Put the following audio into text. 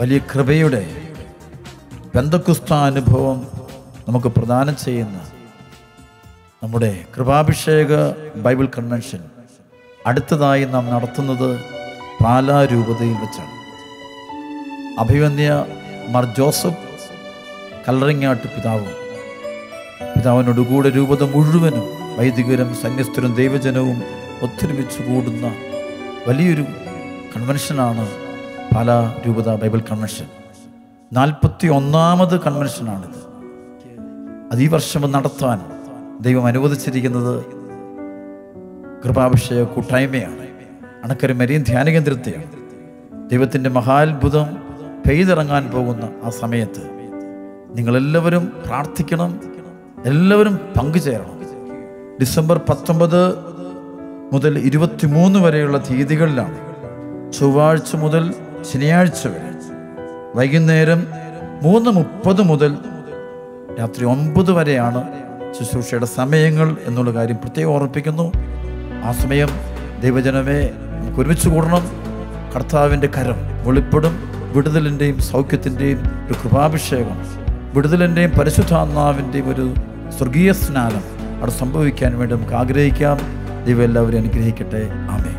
വലിയ കൃപയുടെ ബന്ധക്കുസ്ത അനുഭവം നമുക്ക് പ്രദാനം ചെയ്യുന്ന നമ്മുടെ കൃപാഭിഷേക ബൈബിൾ കൺവെൻഷൻ അടുത്തതായി നാം നടത്തുന്നത് പാലാ രൂപതയിൽ വെച്ചാണ് അഭിവന്യ മാർ ജോസഫ് കല്ലറിങ്ങാട്ട് പിതാവും പിതാവിനോടുകൂടെ രൂപത മുഴുവനും വൈദികരും സന്യസ്തരും ദൈവജനവും ഒത്തൊരുമിച്ച് കൂടുന്ന വലിയൊരു കൺവെൻഷനാണ് പാലാ രൂപത ബൈബിൾ കൺവെൻഷൻ നാൽപ്പത്തി ഒന്നാമത് കൺവെൻഷനാണിത് അത് ഈ വർഷം നടത്താൻ ദൈവം അനുവദിച്ചിരിക്കുന്നത് കൃപാഭിഷേക കൂട്ടായ്മയാണ് അണക്കര മരിയൻ ധ്യാന കേന്ദ്രത്തെയാണ് ദൈവത്തിൻ്റെ മഹാത്ഭുതം പെയ്തിറങ്ങാൻ പോകുന്ന ആ സമയത്ത് നിങ്ങളെല്ലാവരും പ്രാർത്ഥിക്കണം എല്ലാവരും പങ്കുചേരണം ഡിസംബർ പത്തൊമ്പത് മുതൽ ഇരുപത്തിമൂന്ന് വരെയുള്ള തീയതികളിലാണ് ചൊവ്വാഴ്ച മുതൽ ശനിയാഴ്ച വരെ വൈകുന്നേരം മൂന്ന് മുപ്പത് മുതൽ രാത്രി ഒമ്പത് വരെയാണ് ശുശ്രൂഷയുടെ സമയങ്ങൾ എന്നുള്ള കാര്യം പ്രത്യേകം ഓർമ്മിപ്പിക്കുന്നു ആ സമയം ദൈവജനമേ നമുക്ക് ഒരുമിച്ച് കൂടണം കർത്താവിൻ്റെ കരം വെളിപ്പെടും വിടുതലിൻ്റെയും സൗഖ്യത്തിൻ്റെയും ഒരു കൃപാഭിഷേകം വിടുതലിൻ്റെയും പരിശുദ്ധാത്മാവിൻ്റെയും ഒരു സ്വർഗീയ സ്നാനം അവിടെ സംഭവിക്കാൻ വേണ്ടി നമുക്ക് ആഗ്രഹിക്കാം ദൈവം എല്ലാവരും അനുഗ്രഹിക്കട്ടെ ആമേ